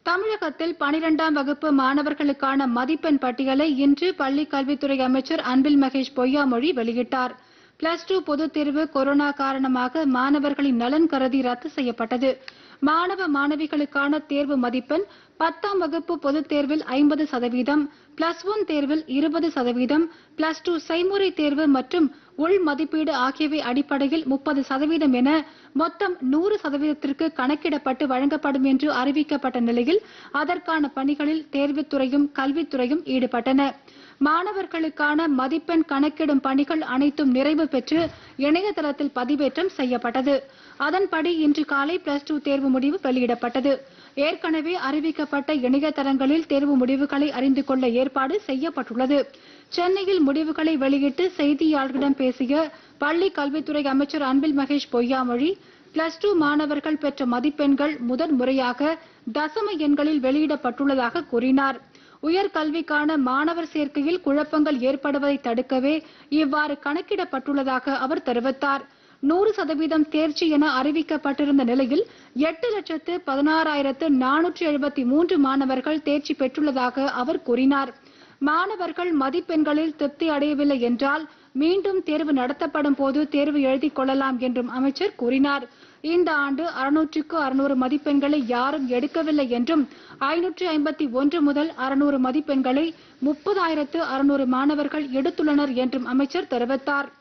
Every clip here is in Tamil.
தமிழகத்தில் பனிரெண்டாம் வகுப்பு மாணவர்களுக்கான மதிப்பெண் பட்டியலை இன்று பள்ளிக் கல்வித்துறை அமைச்சர் அன்பில் மகேஷ் பொய்யாமொழி வெளியிட்டார் பிளஸ் டூ பொதுத் தேர்வு கொரோனா காரணமாக மாணவர்களின் நலன் கருதி ரத்து செய்யப்பட்டது மாணவ மாணவிகளுக்கான தேர்வு மதிப்பெண் பத்தாம் வகுப்பு பொதுத் தேர்வில் ஐம்பது சதவீதம் பிளஸ் ஒன் தேர்வில் இருபது சதவீதம் பிளஸ் டூ செய்முறை தேர்வு மற்றும் உள் மதிப்பீடு ஆகியவை அடிப்படையில் முப்பது சதவீதம் என மொத்தம் நூறு சதவீதத்திற்கு கணக்கிடப்பட்டு வழங்கப்படும் என்று அறிவிக்கப்பட்ட நிலையில் அதற்கான பணிகளில் தேர்வுத்துறையும் கல்வித்துறையும் ஈடுபட்டன மாணவர்களுக்கான மதிப்பெண் கணக்கிடும் பணிகள் அனைத்தும் நிறைவு பெற்று இணையதளத்தில் பதிவேற்றம் செய்யப்பட்டது அதன்படி இன்று காலை பிளஸ் டூ தேர்வு முடிவு வெளியிடப்பட்டது ஏற்கனவே அறிவிக்கப்பட்ட இணையதளங்களில் தேர்வு முடிவுகளை அறிந்து கொள்ள ஏற்பாடு செய்யப்பட்டுள்ளது சென்னையில் முடிவுகளை வெளியிட்டு செய்தியாளர்களிடம் பேசிய பள்ளி கல்வித்துறை அமைச்சர் அன்பில் மகேஷ் பொய்யாமொழி பிளஸ் டூ மாணவர்கள் பெற்ற மதிப்பெண்கள் முதன் முறையாக தசம எண்களில் வெளியிடப்பட்டுள்ளதாக கூறினார் உயர்கல்விக்கான மாணவர் சேர்க்கையில் குழப்பங்கள் ஏற்படுவதை தடுக்கவே இவ்வாறு கணக்கிடப்பட்டுள்ளதாக அவர் தெரிவித்தார் நூறு சதவீதம் தேர்ச்சி என அறிவிக்கப்பட்டிருந்த நிலையில் எட்டு லட்சத்து பதினாறாயிரத்து நானூற்றி எழுபத்தி மூன்று மாணவர்கள் தேர்ச்சி பெற்றுள்ளதாக அவர் கூறினார் மாணவர்கள் மதிப்பெண்களில் திருப்தி அடையவில்லை என்றால் மீண்டும் தேர்வு நடத்தப்படும் போது தேர்வு எழுதிக் கொள்ளலாம் என்றும் அமைச்சர் கூறினார் இந்த ஆண்டு அறுநூற்றுக்கு அறுநூறு மதிப்பெண்களை யாரும் எடுக்கவில்லை என்றும் ஐநூற்று ஐம்பத்தி ஒன்று முதல் அறுநூறு மதிப்பெண்களை முப்பதாயிரத்து அறுநூறு மாணவர்கள் எடுத்துள்ளனர் என்றும் அமைச்சர் தெரிவித்தார்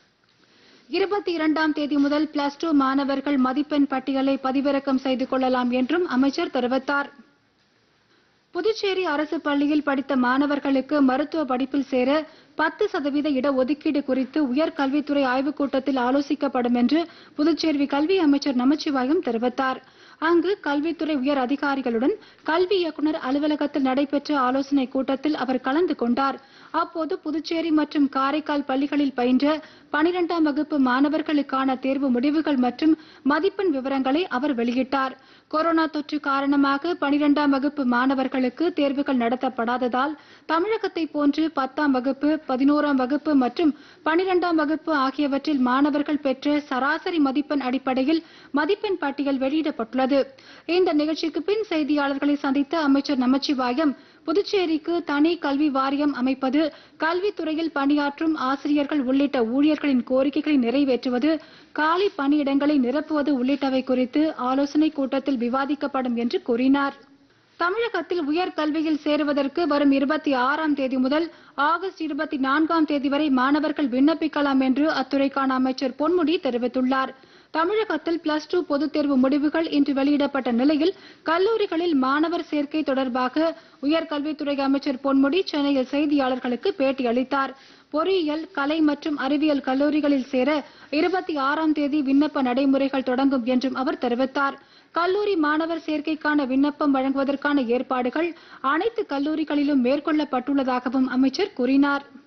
இருபத்தி இரண்டாம் தேதி முதல் பிளஸ் டூ மாணவர்கள் மதிப்பெண் பட்டியலை பதிவிறக்கம் செய்து கொள்ளலாம் என்றும் அமைச்சர் தெரிவித்தார் புதுச்சேரி அரசு பள்ளியில் படித்த மாணவர்களுக்கு மருத்துவ படிப்பில் சேர பத்து சதவீத இடஒதுக்கீடு குறித்து உயர்கல்வித்துறை ஆய்வுக் கூட்டத்தில் ஆலோசிக்கப்படும் என்று புதுச்சேரி கல்வி அமைச்சர் நமச்சிவாயம் தெரிவித்தார் அங்கு கல்வித்துறை உயர் அதிகாரிகளுடன் கல்வி இயக்குநர் அலுவலகத்தில் நடைபெற்ற ஆலோசனைக் கூட்டத்தில் அவர் கலந்து கொண்டார் அப்போது புதுச்சேரி மற்றும் காரைக்கால் பள்ளிகளில் பயின்ற பனிரெண்டாம் வகுப்பு மாணவர்களுக்கான தேர்வு முடிவுகள் மற்றும் மதிப்பெண் விவரங்களை அவர் வெளியிட்டார் கொரோனா தொற்று காரணமாக பனிரெண்டாம் வகுப்பு மாணவர்களுக்கு தேர்வுகள் நடத்தப்படாததால் தமிழகத்தை போன்று பத்தாம் வகுப்பு பதினோராம் வகுப்பு மற்றும் பனிரெண்டாம் வகுப்பு ஆகியவற்றில் மாணவர்கள் பெற்ற சராசரி மதிப்பெண் அடிப்படையில் மதிப்பெண் பட்டியல் வெளியிடப்பட்டுள்ளது இந்த நிகழ்ச்சிக்கு பின் செய்தியாளர்களை சந்தித்த அமைச்சர் நமச்சிவாயம் புதுச்சேரிக்கு தனி கல்வி வாரியம் அமைப்பது கல்வித்துறையில் பணியாற்றும் ஆசிரியர்கள் உள்ளிட்ட ஊழியர்களின் கோரிக்கைகளை நிறைவேற்றுவது காலி பணியிடங்களை நிரப்புவது உள்ளிட்டவை குறித்து ஆலோசனைக் கூட்டத்தில் விவாதிக்கப்படும் என்று கூறினார் தமிழகத்தில் உயர்கல்வியில் சேருவதற்கு வரும் இருபத்தி ஆறாம் தேதி முதல் ஆகஸ்ட் இருபத்தி நான்காம் தேதி வரை மாணவர்கள் விண்ணப்பிக்கலாம் என்று அத்துறைக்கான அமைச்சர் பொன்முடி தெரிவித்துள்ளார் தமிழகத்தில் பிளஸ் டூ பொதுத் தேர்வு முடிவுகள் இன்று வெளியிடப்பட்ட நிலையில் கல்லூரிகளில் மாணவர் சேர்க்கை தொடர்பாக உயர்கல்வித்துறை அமைச்சர் பொன்முடி சென்னையில் செய்தியாளர்களுக்கு பேட்டியளித்தார் பொறியியல் கலை மற்றும் அறிவியல் கல்லூரிகளில் சேர இருபத்தி ஆறாம் தேதி விண்ணப்ப நடைமுறைகள் தொடங்கும் என்றும் அவர் தெரிவித்தார் கல்லூரி மாணவர் சேர்க்கைக்கான விண்ணப்பம் வழங்குவதற்கான ஏற்பாடுகள் அனைத்து கல்லூரிகளிலும் மேற்கொள்ளப்பட்டுள்ளதாகவும் அமைச்சர் கூறினார்